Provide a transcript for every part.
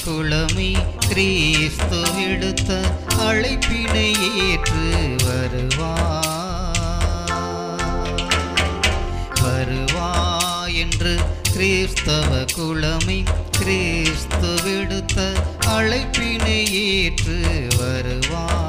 குலமே கிறிஸ்து விடுத்த அழைப்பினை ஏற்று வருவாய் வருவாய் என்று கிறிஸ்தவ குலமே கிறிஸ்து விடுத்த அழைப்பினை ஏற்று வருவாய்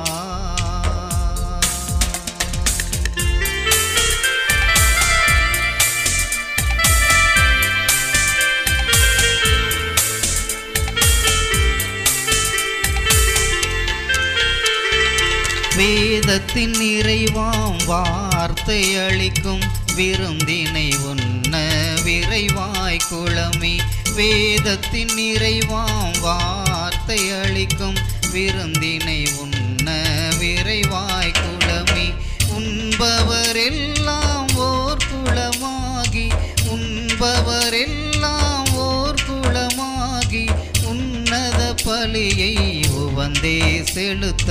வேதத்தின் நிறைவாம் வார்த்தை அளிக்கும் விருந்தினை உண்ண விரைவாய் குளமே வேதத்தின் நிறைவாம் வார்த்தை அளிக்கும் விருந்தினை உண்ண விரைவாய் குளமே உண்பவரெல்லாம் ஓர் குளமாகி உண்பவரெல்லாம் ஓர் குளமாகி உன்னத பலியை உவந்தே செலுத்த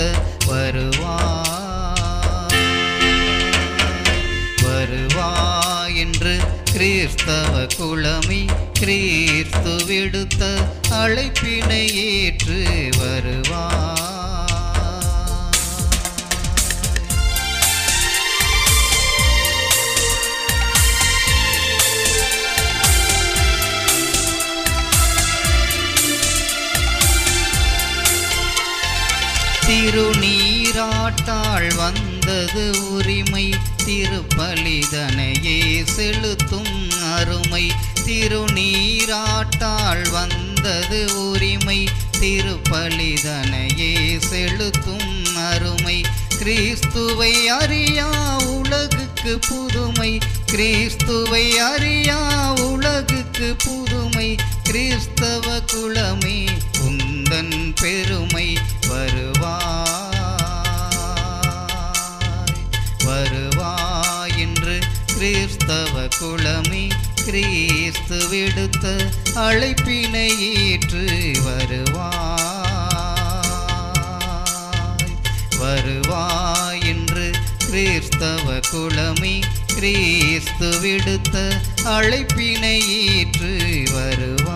வருவாய் வருவாய் என்று கிறிஸ்தவ குலமே கிறிஸ்து விடுத்த அழைப்பினை ஏற்று வருவாய் திருநீராட்டாள் வந்தது உரிமை திருப்பலிதனையே செலுத்தும் அருமை திருநீராட்டாள் வந்தது உரிமை திருப்பலிதனையே செலுத்தும் அருமை கிறிஸ்துவை அறியா உலகுக்கு புதுமை கிறிஸ்துவை அறியா உலகுக்கு புதுமை கிறிஸ்தவ குலமே உந்தன் பெருமை வருவாய் வருவாய் என்று கிறிஸ்தவ குலமே கிறிஸ்து விடுத்த அழைப்பினை ஏற்று வருவாய் வருவாய் என்று கிறிஸ்தவ குலமே கிறிஸ்து விடுத்த அழைப்பினை ஏற்று வருவாய்